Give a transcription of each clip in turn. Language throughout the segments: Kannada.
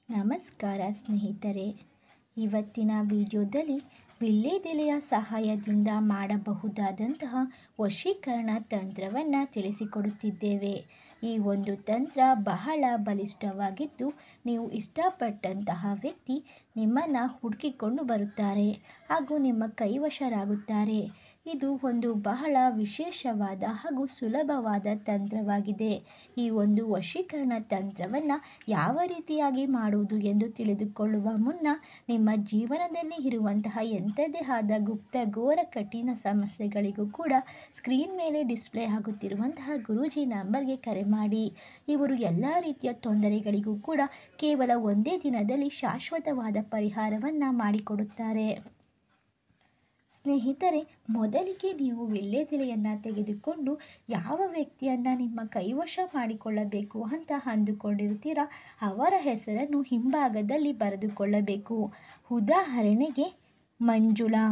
ನಮಸ್ಕಾರ ಸ್ನೇಹಿತರೆ ಇವತ್ತಿನ ವಿಡಿಯೋದಲ್ಲಿ ವಿಳ್ಯೆದೆಲೆಯ ಸಹಾಯದಿಂದ ಮಾಡಬಹುದಾದಂತಹ ವಶೀಕರಣ ತಂತ್ರವನ್ನು ತಿಳಿಸಿಕೊಡುತ್ತಿದ್ದೇವೆ ಈ ಒಂದು ತಂತ್ರ ಬಹಳ ಬಲಿಷ್ಠವಾಗಿದ್ದು ನೀವು ಇಷ್ಟಪಟ್ಟಂತಹ ವ್ಯಕ್ತಿ ನಿಮ್ಮನ್ನು ಹುಡುಕಿಕೊಂಡು ಬರುತ್ತಾರೆ ಹಾಗೂ ನಿಮ್ಮ ಕೈವಶರಾಗುತ್ತಾರೆ ಇದು ಒಂದು ಬಹಳ ವಿಶೇಷವಾದ ಹಾಗೂ ಸುಲಭವಾದ ತಂತ್ರವಾಗಿದೆ ಈ ಒಂದು ವಶೀಕರಣ ತಂತ್ರವನ್ನು ಯಾವ ರೀತಿಯಾಗಿ ಮಾಡುವುದು ಎಂದು ತಿಳಿದುಕೊಳ್ಳುವ ಮುನ್ನ ನಿಮ್ಮ ಜೀವನದಲ್ಲಿ ಇರುವಂತಹ ಎಂಥದೇ ಆದ ಗುಪ್ತ ಘೋರ ಕಠಿಣ ಸಮಸ್ಯೆಗಳಿಗೂ ಕೂಡ ಸ್ಕ್ರೀನ್ ಮೇಲೆ ಡಿಸ್ಪ್ಲೇ ಆಗುತ್ತಿರುವಂತಹ ಗುರೂಜಿ ನಂಬರ್ಗೆ ಕರೆ ಮಾಡಿ ಇವರು ಎಲ್ಲ ರೀತಿಯ ತೊಂದರೆಗಳಿಗೂ ಕೂಡ ಕೇವಲ ಒಂದೇ ದಿನದಲ್ಲಿ ಶಾಶ್ವತವಾದ ಪರಿಹಾರವನ್ನು ಮಾಡಿಕೊಡುತ್ತಾರೆ ಸ್ನೇಹಿತರೆ ಮೊದಲಿಗೆ ನೀವು ವಿಳ್ಯೆದೆಲೆಯನ್ನು ತೆಗೆದುಕೊಂಡು ಯಾವ ವ್ಯಕ್ತಿಯನ್ನು ನಿಮ್ಮ ಕೈವಶ ಮಾಡಿಕೊಳ್ಳಬೇಕು ಅಂತ ಅಂದುಕೊಂಡಿರ್ತೀರ ಅವರ ಹೆಸರನ್ನು ಹಿಂಭಾಗದಲ್ಲಿ ಬರೆದುಕೊಳ್ಳಬೇಕು ಉದಾಹರಣೆಗೆ ಮಂಜುಳಾ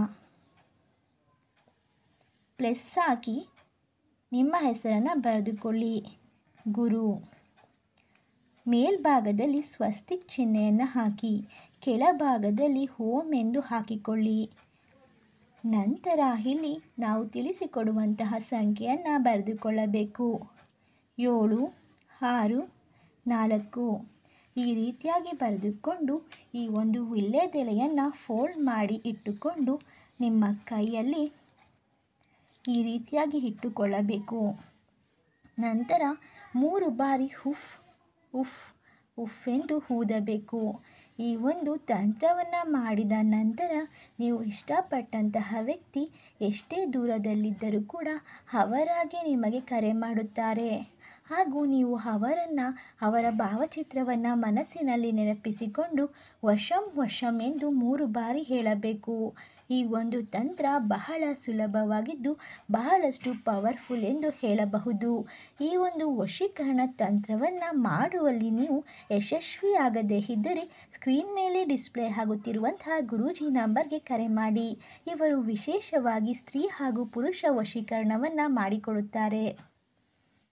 ಪ್ಲಸ್ ಹಾಕಿ ನಿಮ್ಮ ಹೆಸರನ್ನು ಬರೆದುಕೊಳ್ಳಿ ಗುರು ಮೇಲ್ಭಾಗದಲ್ಲಿ ಸ್ವಸ್ತಿಕ್ ಚಿಹ್ನೆಯನ್ನು ಹಾಕಿ ಕೆಳಭಾಗದಲ್ಲಿ ಓಂ ಎಂದು ಹಾಕಿಕೊಳ್ಳಿ ನಂತರ ಇಲ್ಲಿ ನಾವು ತಿಳಿಸಿಕೊಡುವಂತಹ ಸಂಖ್ಯೆಯನ್ನು ಬರೆದುಕೊಳ್ಳಬೇಕು ಏಳು ಆರು ನಾಲ್ಕು ಈ ರೀತಿಯಾಗಿ ಬರೆದುಕೊಂಡು ಈ ಒಂದು ವಿಳ್ಯೆದೆಲೆಯನ್ನು ಫೋಲ್ಡ್ ಮಾಡಿ ಇಟ್ಟುಕೊಂಡು ನಿಮ್ಮ ಕೈಯಲ್ಲಿ ಈ ರೀತಿಯಾಗಿ ಇಟ್ಟುಕೊಳ್ಳಬೇಕು ನಂತರ ಮೂರು ಬಾರಿ ಹುಫ್ ಉಫ್ ಉಫ್ ಎಂದು ಊದಬೇಕು ಈ ಒಂದು ತಂತ್ರವನ್ನು ಮಾಡಿದ ನಂತರ ನೀವು ಇಷ್ಟಪಟ್ಟಂತಹ ವ್ಯಕ್ತಿ ಎಷ್ಟೇ ದೂರದಲ್ಲಿದ್ದರೂ ಕೂಡ ಅವರಾಗೆ ನಿಮಗೆ ಕರೆ ಮಾಡುತ್ತಾರೆ ಹಾಗೂ ನೀವು ಅವರನ್ನು ಅವರ ಭಾವಚಿತ್ರವನ್ನು ಮನಸ್ಸಿನಲ್ಲಿ ನೆನಪಿಸಿಕೊಂಡು ವಶಂ ವಶಂ ಎಂದು ಮೂರು ಬಾರಿ ಹೇಳಬೇಕು ಈ ಒಂದು ತಂತ್ರ ಬಹಳ ಸುಲಭವಾಗಿದ್ದು ಬಹಳಷ್ಟು ಪವರ್ಫುಲ್ ಎಂದು ಹೇಳಬಹುದು ಈ ಒಂದು ವಶೀಕರಣ ತಂತ್ರವನ್ನು ಮಾಡುವಲ್ಲಿ ನೀವು ಯಶಸ್ವಿಯಾಗದೇ ಇದ್ದರೆ ಸ್ಕ್ರೀನ್ ಮೇಲೆ ಡಿಸ್ಪ್ಲೇ ಆಗುತ್ತಿರುವಂತಹ ಗುರೂಜಿ ನಂಬರ್ಗೆ ಕರೆ ಮಾಡಿ ಇವರು ವಿಶೇಷವಾಗಿ ಸ್ತ್ರೀ ಹಾಗೂ ಪುರುಷ ವಶೀಕರಣವನ್ನು ಮಾಡಿಕೊಡುತ್ತಾರೆ